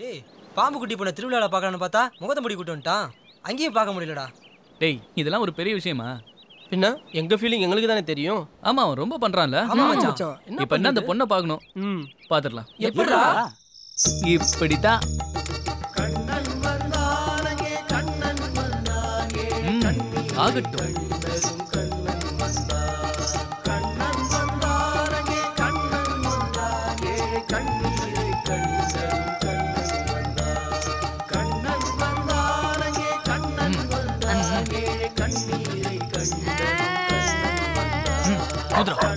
டேய் பாம்பு குட்டி போன திருவிழாவில் பார்க்கலான்னு பார்த்தா முகத்தை முடி கூட்டு வந்துட்டான் அங்கேயும் பார்க்க முடியலடா டேய் இதெல்லாம் ஒரு பெரிய விஷயமா பின்ன எங்க ஃபீலிங் எங்களுக்கு தானே தெரியும் ஆமா அவன் ரொம்ப பண்றான்ல ஆமா ஆமா மச்சான். மச்சான். என்ன இப்ப என்ன அந்த பண்ணுது? பொண்ணை பார்க்கணும் ம் பாத்துடலாம் எப்படிடா இப்படித்தான் ம், ஆகட்டும் ஊதுறா.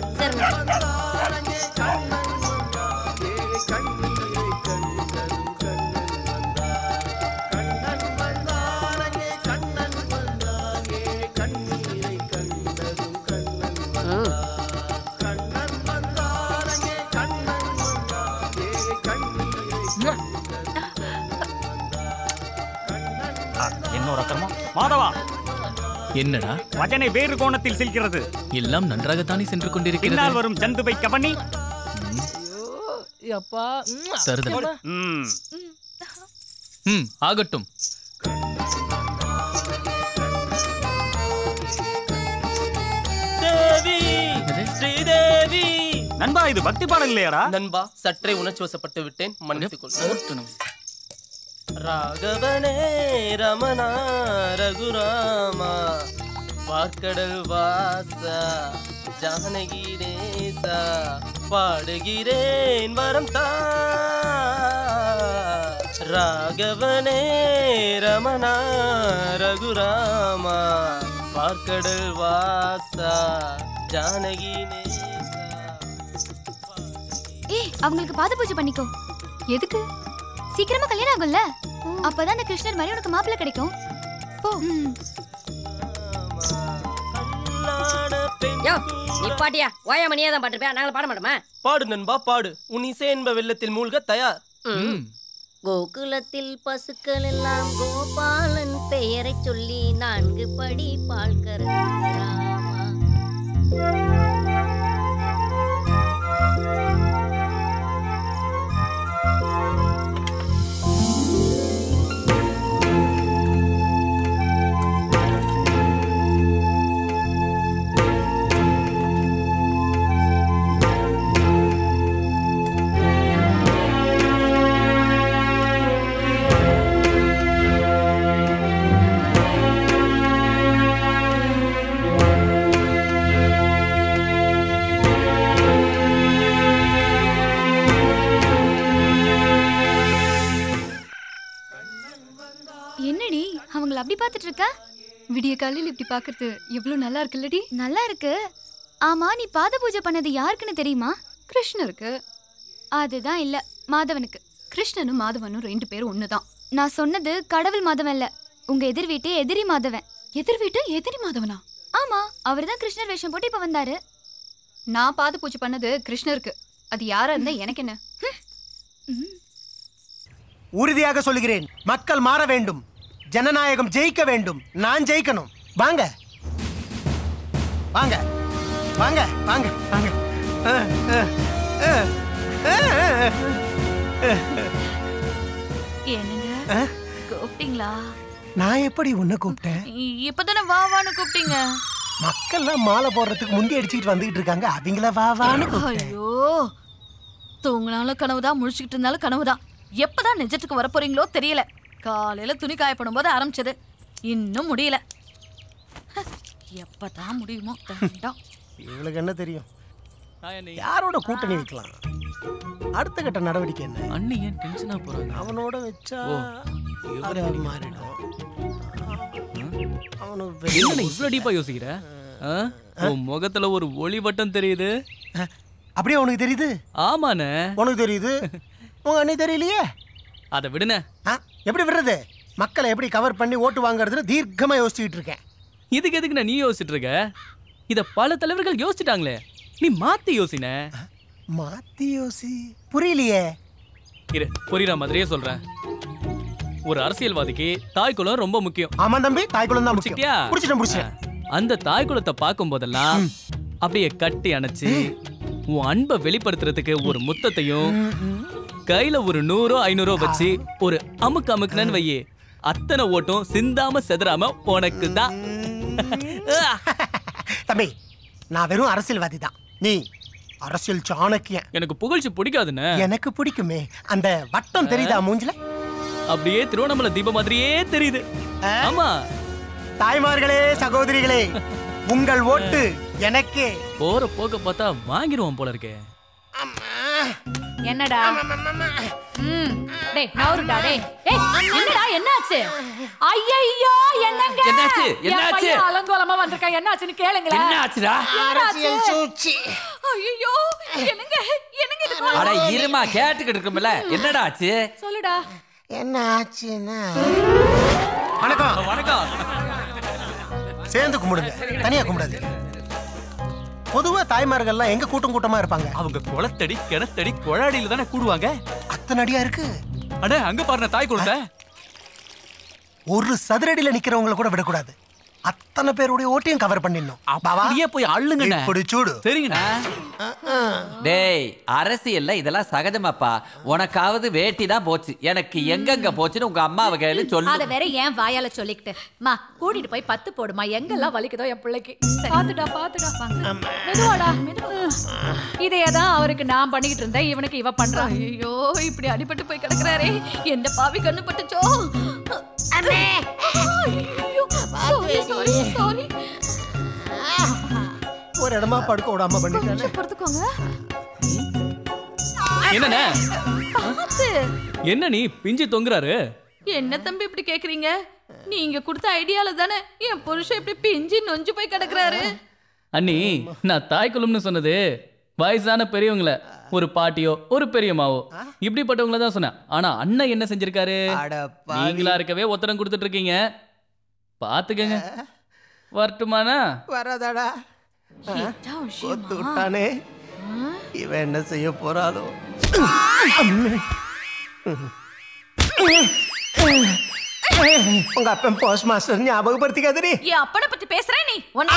என்னோட கர்மம் மாதவா என்னடா வஜனை வேறு கோணத்தில் செல்கிறது எல்லாம் நன்றாகத்தானே சென்று பின்னால் கொண்டிருக்கிறது வரும் ஜந்துவை கவனி அப்பா தருதல் ம் ம் ஆகட்டும் தேவி என்னது? ஸ்ரீதேவி நண்பா இது பக்தி பாடல் இல்லையாடா நண்பா சற்றே உணர்ச்சி வசப்பட்டு விட்டேன் மன்னித்துக் கொள் ஓட்டணும். ராகவனே ரமணா ரகுராமா பார்க்கடல் வாசா ஜானகி நேசா பாடுகிறேன் வரம் தா ராகவனே ரமணா ரகுராமா பார்க்கடல் வாசா ஜானகி நேசா ஏய் அவங்களுக்கு பாத பூஜை பண்ணிக்கோ எதுக்கு சீக்கிரமா கல்யாணம் ஆகும்ல அப்பதான் அந்த கிருஷ்ணர் மாதிரி உனக்கு மாப்பிள்ளை கிடைக்கும் போ கல்லான பெண் யோ நிப்பாட்டியா ஓயாம நீயே தான் பாட்டிருப்பியா நாங்களும் பாட மாட்டோமா பாடு நண்பா பாடு உன் இசை என்ப வெள்ளத்தில் மூழ்க தயார் ம் கோகுலத்தில் பசுக்கள் எல்லாம் கோபாலன் பெயரை சொல்லி நான்கு படி பால் கறந்தாமா என்னடி அவங்கள அப்படி பார்த்துட்டு இருக்க விடிய காலையில் இப்படி பார்க்கறது எவ்வளோ நல்லா இருக்குல்லடி நல்லா இருக்கு ஆமா நீ பாத பூஜை பண்ணது யாருக்குன்னு தெரியுமா கிருஷ்ணருக்கு அதுதான் இல்ல மாதவனுக்கு கிருஷ்ணனும் மாதவனும் ரெண்டு பேரும் ஒன்று தான் நான் சொன்னது கடவுள் மாதவன் இல்ல உங்க எதிர் வீட்டு எதிரி மாதவன் எதிர் வீட்டு எதிரி மாதவனா ஆமா அவர்தான் கிருஷ்ணர் வேஷம் போட்டு இப்ப வந்தாரு நான் பாத பூஜை பண்ணது கிருஷ்ணருக்கு அது யாரா இருந்தா எனக்கு என்ன உறுதியாக சொல்கிறேன் மக்கள் மாற வேண்டும் ஜனநாயகம் ஜெயிக்க வேண்டும் நான் ஜெயிக்கணும் வாங்க வாங்க வாங்க வாங்க வாங்க அஹ், அஹ், அஹ், அஹ், என்னங்க அஹ். கூப்பிட்டீங்களா நான் எப்படி உன்னை கூப்பிட்டேன் இ- இப்பதானே வா வான்னு கூப்பிட்டீங்க மக்கள்லாம் மாலை போடுறதுக்கு முந்தி அடிச்சுக்கிட்டு வந்துகிட்டு இருக்காங்க அவங்கள வா வான்னு கூப்பிட்டேன் ஐயோ தூங்கினாலும் கனவுதான் முழிச்சுக்கிட்டு இருந்தாலும் கனவுதான் எப்பதான் நிஜத்துக்கு வர போறீங்களோ தெரியல காலையில துணி காயப்படும் போது ஆரம்பிச்சது இன்னும் முடியல ஹ, எப்பதான் முடியுமோ வேண்டாம் இவளுக்கு என்ன தெரியும் நான் என்னை- யாரோட கூட்டணி வைக்கலாம் அடுத்த கட்ட நடவடிக்கை என்ன அண்ணி ஏன் டென்ஷனா போறாங்க அவனோட வச்சா ஓ, அது மாறிடும் அவனுக்கு பெரிய என்னண்ணே இவ்வளவு டீப்பா யோசிக்கிற ஆ? உன் முகத்துல ஒரு ஒளி வட்டம் தெரியுது அப்படியே உனக்கு தெரியுது ஆமாண்ணே உனக்கு தெரியுது உங்க அண்ணி தெரியலையே அதை விடுனே ஆ, எப்படி விடுறது மக்களை எப்படி கவர் பண்ணி ஓட்டு வாங்குறதுன்னு தீர்க்கமா யோசிச்சுட்டு இருக்கேன் இதுக்கு எதுக்கு நீ யோசிச்சுட்டு இருக்க இத பல தலைவர்கள் யோசிச்சிட்டாங்களே நீ மாத்தி யோசின மாத்தி யோசி புரியலையே இரு புரியுற மாதிரியே சொல்றேன் ஒரு அரசியல்வாதிக்கு தாய் குலம் ரொம்ப முக்கியம் ஆமா தம்பி தாய்க்குளம் தான் புடிச்சிட்டியா? முக்கியம் புடிச்சிட்டேன் புடிச்சிட்டேன் அந்த தாய் குலத்தை பார்க்கும் போதெல்லாம் அப்படியே கட்டி அணைச்சு உன் அன்பை வெளிப்படுத்துறதுக்கு ஒரு முத்தத்தையும் கையில ஒரு நூறோ ஐநூறோ வச்சு ஒரு அமுக்கு அமுக்குனன்னு வையே அத்தனை ஓட்டும் சிந்தாம செதறாம உனக்கு தான் தம்பி நான் வெறும் அரசியல்வாதி தான் நீ அரசியல் சாணக்கியன் எனக்கு புகழ்ச்சி பிடிக்காதுன்னு எனக்கு பிடிக்குமே அந்த வட்டம் தெரியுதா மூஞ்சில அப்படியே திருவண்ணாமலை தீபம் மாதிரியே தெரியுது ஆமா தாய்மார்களே சகோதரிகளே உங்கள் ஓட்டு எனக்கே போற போக்க பார்த்தா வாங்கிடுவோம் போல இருக்கே என்னடா ம் டேய் நவருடா டேய் ஏய் என்னடா என்னாச்சு ஐயையோ என்னங்க என்னாச்சு? என் என்னாச்சு? பையன் அலங்கோலமா வந்திருக்கான் என்னாச்சுன்னு கேளுங்களேன் என்ன ஆச்சுடா அரசியல் சூழ்ச்சி ஐயோ என்னங்க என்னங்க இது அட கோலம்? இருமா கேட்டுக்கிட்டு இருக்கும்ல என்னடா ஆச்சு சொல்லுடா என்ன ஆச்சுன்னா வணக்கம் வணக்கம் சேர்ந்து கும்பிடுங்க தனியா கும்பிடாது பொதுவா தாய்மார்கள்லாம் எங்க கூட்டம் கூட்டமா இருப்பாங்க அவங்க குளத்தடி கிணத்தடி குழாடியில தானே கூடுவாங்க அத்தனை அடியா இருக்கு அட அங்க பாருங்க தாய் குளத்தை ஒரு சதுரடியில நிக்கிறவங்கள கூட விடக்கூடாது அத்தனை பேருடைய ஓட்டையும் கவர் பண்ணிடணும் பாவா அப்படியே போய் அள்ளுங்கண்ணே இப்படி சூடு சரிங்கண்ணா டேய் அரசியல்ல இதெல்லாம் சகஜமாப்பா உனக்காவது வேட்டி தான் போச்சு எனக்கு எங்கெங்க போச்சுன்னு உங்க அம்மாவை கேளு அத சொல்லு வேற ஏன் வாயால சொல்லிக்கிட்டு மா கூட்டிட்டு போய் பத்து போடுமா எங்கெல்லாம் வலிக்குதோ என் பிள்ளைக்கு பாத்துடா பாத்துடா மெதுவாடா இதையே தான் அவருக்கு நான் பண்ணிக்கிட்டு இருந்தேன் இவனுக்கு இவ பண்றா ஐயோ இப்படி அடிபட்டு போய் கிடக்குறாரே எந்த பாவி கண்ணு பட்டுச்சோ ஐயோ சாரி சாரி சாரி ஒரு இடமா படுக்க விடாம பண்ணிட்டானே படுத்துக்கோங்க என்னண்ணே பார்த்து என்ன நீ பிஞ்சு தொங்குறாரு என்ன தம்பி இப்படி கேக்குறீங்க நீங்க கொடுத்த ஐடியால தானே என் புருஷன் இப்படி பிஞ்சு நொஞ்சு போய் கிடக்குறாரு அண்ணி நான் தாய் குலம்னு சொன்னது வயசான பெரியவங்கள ஒரு பாட்டியோ ஒரு பெரியம்மாவோ இப்படிப்பட்டவங்கள தான் சொன்னேன் ஆனா அண்ணன் என்ன செஞ்சிருக்காரு நீங்களா இருக்கவே உத்தரம் கொடுத்துட்டு இருக்கீங்க பாத்துக்கங்க வரட்டுமாண்ணா வராதாடா இதான் விஷயமா? கொத்து விட்டானே இவன் என்ன செய்ய போறாளோ உங்க அப்பன் போஸ்ட் மாஸ்டர் ஞாபகப்படுத்திக்காதடி என் அப்பனை பத்தி பேசுற நீ உன்னை-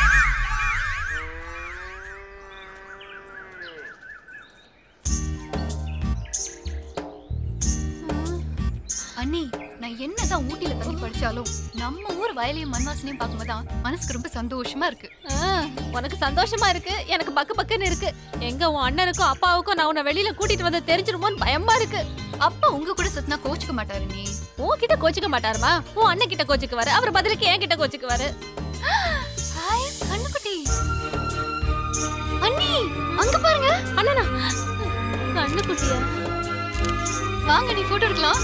அண்ணி நான் என்னதான் ஊட்டியில தங்கி படிச்சாலும் நம்ம ஊர் வயலையும் மண்வாசனையும் பார்க்கும்போது தான் மனசுக்கு ரொம்ப சந்தோஷமா இருக்கு உனக்கு சந்தோஷமா இருக்கு எனக்கு பக்கு பக்குன்னு இருக்கு எங்க உன் அண்ணனுக்கும் அப்பாவுக்கும் நான் உன்னை வெளியில கூட்டிட்டு வந்து தெரிஞ்சிருமோன்னு பயமா இருக்கு அப்பா உங்க கூட சுத்தினா கோச்சுக்க மாட்டாரு நீ உன்கிட்ட கோச்சிக்க மாட்டாருமா உன் அண்ணன் கிட்ட கோச்சிக்குவாரு அவர் பதிலுக்கு என் கிட்ட கோச்சிக்குவாரு ஹாய் கண்ணுக்குட்டி அண்ணி அங்க பாருங்க அண்ணனா கண்ணு குட்டியா வாங்க நீ போட்டோ எடுக்கலாம்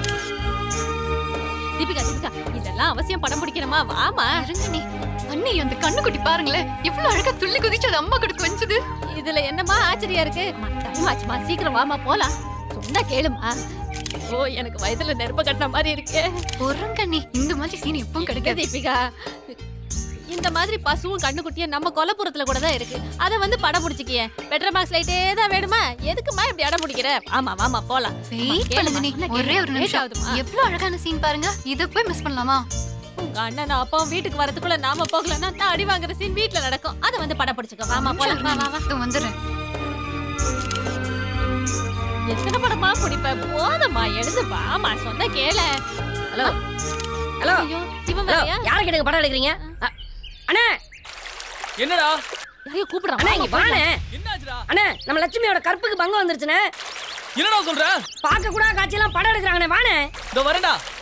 தீபிகா தீபிகா இதெல்லாம் அவசியம் படம் பிடிக்கணுமா வாமா இருங்க நீ அண்ணி அந்த கண்ணுக்குட்டி பாருங்களேன் எவ்வளவு அழகா துள்ளி குதிச்சு அது அம்மா கூட கொஞ்சது இதுல என்னமா ஆச்சரியம் இருக்கு டைம் ஆச்சுமா சீக்கிரம் வாமா போலாம் சொன்னா கேளுமா ஓ எனக்கு வயதுல நெருப்ப கட்டின மாதிரி இருக்கே பொறுங்க நீ இந்த மாதிரி சீன் எப்பவும் கிடைக்காது தீபிகா இந்த மாதிரி பசுவும் கண்ணுக்குட்டியும் நம்ம கொல்லப்புறத்துல கூட தான் இருக்கு அத வந்து படம் பிடிச்சிக்கிய பெட்ரோல் மார்க்ஸ் லைட்டே தான் வேணுமா எதுக்குமா இப்படி அடம் பிடிக்கிற ஆமா வாமா போலாம் வெயிட் பண்ணுங்க நீ ஒரே ஒரு நிமிஷம் ஆகுதுமா எவ்வளவு அழகான சீன் பாருங்க இத போய் மிஸ் பண்ணலாமா உங்க அண்ணன் அப்பாவும் வீட்டுக்கு வரதுக்குள்ள நாம போகலன்னா நான் அடி வாங்குற சீன் வீட்ல நடக்கும் அத வந்து படம் பிடிச்சுக்கோ வாமா போலாம் வா வா வா இதோ வந்துடுறேன் எத்தனை படமா பிடிப்ப போதம்மா எழுந்து வாமா சொன்ன கேள ஹலோ ஹலோ ஐயோ இவன் ஹலோ வேறயா யாரை கிட்ட படம் எடுக்கிறீங்க அ, அண்ணே என்னடா ஐயோ கூப்பிடுறான் அண்ணே வாமா, இங்க வாண்ணே என்னாச்சுடா அண்ணே நம்ம லட்சுமியோட கற்புக்கு பங்கம் வந்துருச்சுண்ணே என்னடா சொல்ற பார்க்க கூட காட்சியெல்லாம் படம் எடுக்கிறாங்கண்ணே வாண்ணே இதோ வரேன்டா